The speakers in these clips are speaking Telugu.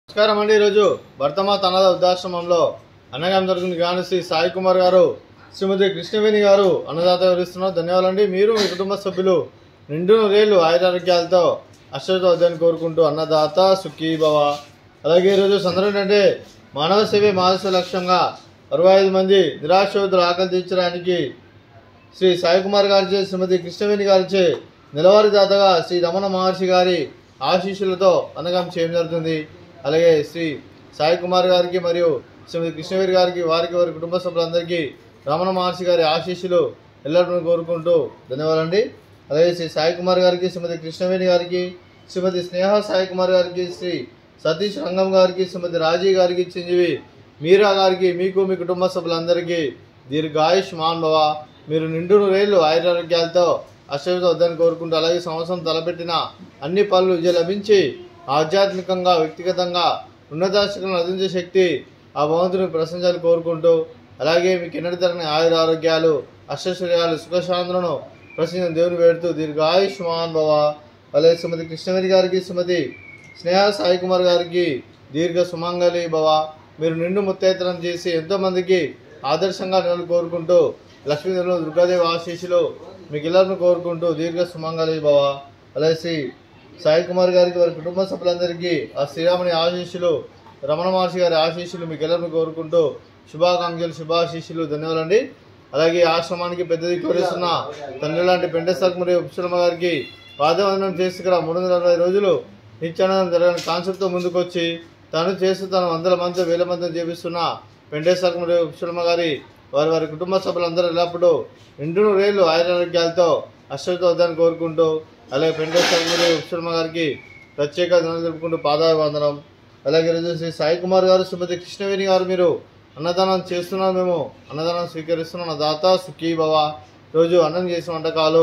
నమస్కారం అండి ఈరోజు భర్తమాత అన్నద వృద్ధాశ్రమంలో అన్నగాం జరుగుతుంది గాను శ్రీ సాయి కుమార్ గారు శ్రీమతి కృష్ణవేణి గారు అన్నదాత వివరిస్తున్నారు ధన్యవాదాలండి మీరు మీ కుటుంబ సభ్యులు నిండు రేళ్ళు ఆయురారోగ్యాలతో అశ్వతో వద్దని కోరుకుంటూ అన్నదాత సుఖీ భవ అలాగే ఈరోజు సందర్భం అంటే మానవ సేవే మానస లక్ష్యంగా అరవై ఐదు మంది నిరాశోధులు ఆకలి తీర్చడానికి శ్రీ సాయి కుమార్ గారిచే శ్రీమతి కృష్ణవేణి గారిచే నెలవారీ దాతగా శ్రీ రమణ మహర్షి గారి ఆశీస్సులతో అనగం చేయడం జరుగుతుంది అలాగే శ్రీ సాయి కుమార్ గారికి మరియు శ్రీమతి కృష్ణవేణి గారికి వారికి వారి కుటుంబ సభ్యులందరికీ రమణ మహర్షి గారి ఆశీస్సులు ఎల్లప్పుడూ కోరుకుంటూ ధన్యవాదాలండి అలాగే శ్రీ సాయి కుమార్ గారికి శ్రీమతి కృష్ణవేణి గారికి శ్రీమతి స్నేహ సాయి కుమార్ గారికి శ్రీ సతీష్ రంగం గారికి శ్రీమతి రాజీ గారికి చిరంజీవి మీరా గారికి మీకు మీ కుటుంబ సభ్యులందరికీ దీర్ఘాయుష్ మాన్ భవ మీరు నిండు రేళ్ళు ఆయురారోగ్యాలతో అశ్వతో వద్దని కోరుకుంటూ అలాగే సంవత్సరం తలపెట్టిన అన్ని పనులు విజయ లభించి ఆధ్యాత్మికంగా వ్యక్తిగతంగా ఉన్నతాశకులను అందించే శక్తి ఆ భగవంతుని ప్రశంసాలు కోరుకుంటూ అలాగే మీకు ఎన్నటి తరగని ఆయుర ఆరోగ్యాలు అష్టశ్వర్యాలు సుఖశాంతులను ప్రశ్న దేవుని వేడుతూ దీర్ఘాయుష్ మహాన్ భవ అలాగే శ్రీమతి కృష్ణవేణి గారికి శ్రీమతి స్నేహ సాయి కుమార్ గారికి దీర్ఘ సుమంగళి భవ మీరు నిండు ముత్తైతనం చేసి ఎంతోమందికి ఆదర్శంగా నిలబడి కోరుకుంటూ లక్ష్మీదేవులు దుర్గాదేవి ఆశీస్సులు మీకు ఇళ్ళను కోరుకుంటూ దీర్ఘ సుమంగళి భవ అలాగే శ్రీ సాయి కుమార్ గారికి వారి కుటుంబ సభ్యులందరికీ ఆ శ్రీరాముని ఆశీస్సులు రమణ మహర్షి గారి ఆశీస్సులు మీకు ఎల్లరిని కోరుకుంటూ శుభాకాంక్షలు శుభాశీస్సులు ధన్యవాదాలండి అలాగే ఈ ఆశ్రమానికి పెద్దది కోరిస్తున్న తండ్రి లాంటి పెండసాక్ మరియు ఉపశర్మ గారికి పాదవందనం చేసి ఇక్కడ మూడు వందల అరవై రోజులు నిత్యానందం జరగని కాన్సెప్ట్తో ముందుకొచ్చి తను చేస్తూ తను వందల మంది వేల మందిని చేపిస్తున్న వెంకటేశ్వర మరియు ఉపశర్మ గారి వారి వారి కుటుంబ సభ్యులందరూ ఎల్లప్పుడూ నిండు రేళ్ళు ఆయురారోగ్యాలతో అశ్వతో వద్దని కోరుకుంటూ అలాగే వెంకటేశ్వర మరియు ఉపశర్మ గారికి ప్రత్యేక ధనం జరుపుకుంటూ పాదాభివందనం అలాగే ఈరోజు శ్రీ సాయి కుమార్ గారు శ్రీమతి కృష్ణవేణి గారు మీరు అన్నదానం చేస్తున్నాం మేము అన్నదానం స్వీకరిస్తున్నాం నా దాత సుఖీ భవ రోజు అన్నం చేసిన వంటకాలు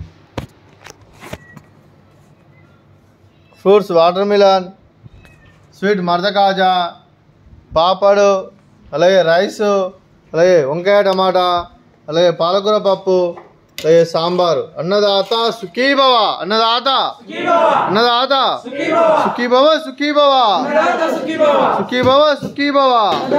ఫ్రూట్స్ వాటర్ మిలన్ స్వీట్ మర్దకాజా పాపడు అలాగే రైస్ అలాగే వంకాయ టమాటా అలాగే పాలకూర పప్పు అలాగే సాంబారు అన్నదాత సుఖీ భవ అన్నదాత అన్నదాత సుఖీ భవ సుఖీ భవ సుఖీ భవ సుఖీ భవ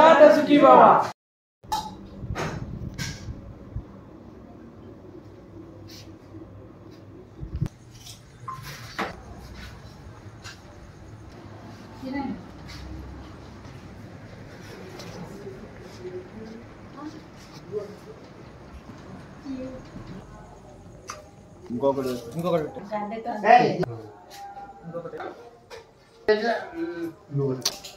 ఇంకొకటి ఇంకొకటి ఇంకొకటి